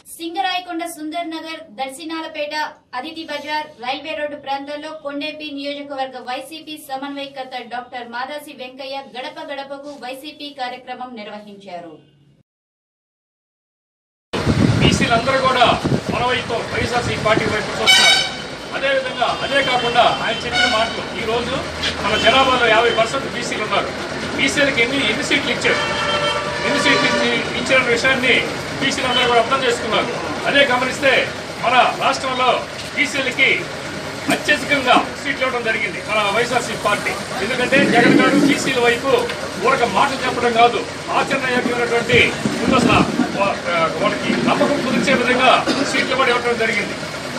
Singarayakonda Sundar Nagar Darsanalapeta Aditi Bazar railway road ప్రాంతాల్లో కొండేపి నియోజకవర్గ YCP సమన్వయకర్త డాక్టర్ మాదాసి వెంకయ్య గడప గడపకు వైసీపీ కార్యక్రమం నిర్వహించారు బీసీలందరూ కూడా మన వైపు వైఎస్ఆర్సీ పార్టీ వైపు చూస్తున్నారు అదేవిధంగా అదే కాకుండా ఆయన చెప్పిన మాటలు ఈ రోజు మన జనాభాలో యాభై పర్సెంట్ బీసీలు ఉన్నారు బీసీలకు ఎన్ని ఎన్ని సీట్లు ఇచ్చారు ఎన్ని సీట్లు ఇచ్చి ఇచ్చిన విషయాన్ని బీసీలందరూ కూడా అర్థం చేసుకున్నారు అదే గమనిస్తే మన రాష్ట్రంలో బీసీలకి అత్యధికంగా సీట్లు ఇవ్వడం జరిగింది మన వైఎస్ఆర్సీ పార్టీ ఎందుకంటే జగన్ గారు బీసీల వైపు ఊరక మాటలు చెప్పడం కాదు ఆచరణయోగ్యమైనటువంటి ముందు అసలు వా- వాళ్ళకి నమ్మకం కుదిర్చే విధంగా సీట్లు కూడా ఇవ్వడం జరిగింది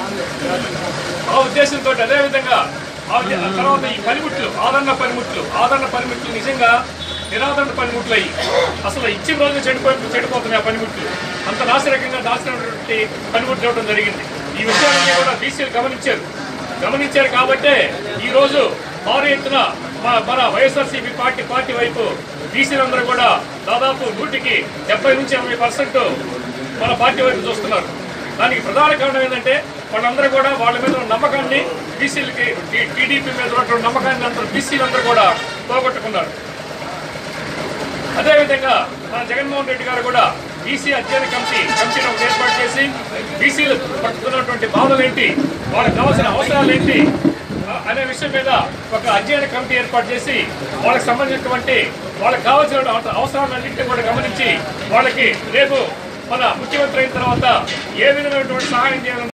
ఆ ఉద్దేశంతో అదేవిధంగా ఆ ఉద్దే- ఆ తర్వాత ఈ పనిముట్లు ఆదరణ పనిముట్లు ఆదరణ పనిముట్లు నిజంగా నిరాదరణ పనిముట్లు అయ్యి అసలు ఇచ్చిన రోజు చెడిపోయి చెడిపోతున్నాయి ఆ పనిముట్లు అంత నాశరకంగా నాశనమైనటువంటి పనిముట్లు ఇవ్వడం జరిగింది ఈ విషయాన్ని కూడా బీసీలు గమనించారు గమనించారు కాబట్టే ఈ రోజు భారీ ఎత్తున మా- మన వైఎస్ఆర్సీపీ పార్టీ పార్టీ వైపు బీసీలందరూ కూడా దాదాపు నూటికి డెబ్బై నుంచి ఎనభై పర్సెంట్ మన పార్టీ వైపు చూస్తున్నారు దానికి ప్రధాన కారణం ఏంటంటే వాళ్ళందరూ కూడా వాళ్ళ మీద ఉన్న నమ్మకాన్ని బీసీలకి టీడీపీ మీద ఉన్నటువంటి నమ్మకాన్ని అందరూ బీసీలందరూ కూడా పోగొట్టుకున్నారు అదేవిధంగా మన జగన్మోహన్ రెడ్డి గారు కూడా బీసీ అధ్యయన కమిటీ కమిటీని ఒకటి ఏర్పాటు చేసి బీసీలు పడుతున్నటువంటి బాధలు ఏంటి వాళ్ళకి కావాల్సిన అవసరాలు ఏంటి ఆ, అనే విషయం మీద ఒక అధ్యయన కమిటీ ఏర్పాటు చేసి వాళ్ళకి సంబంధించినటువంటి వాళ్ళకి కావాల్సిన అవసరాలన్నింటినీ కూడా గమనించి వాళ్ళకి రేపు మన ముఖ్యమంత్రి అయిన తర్వాత ఏ విధమైనటువంటి సహాయం చేయాలని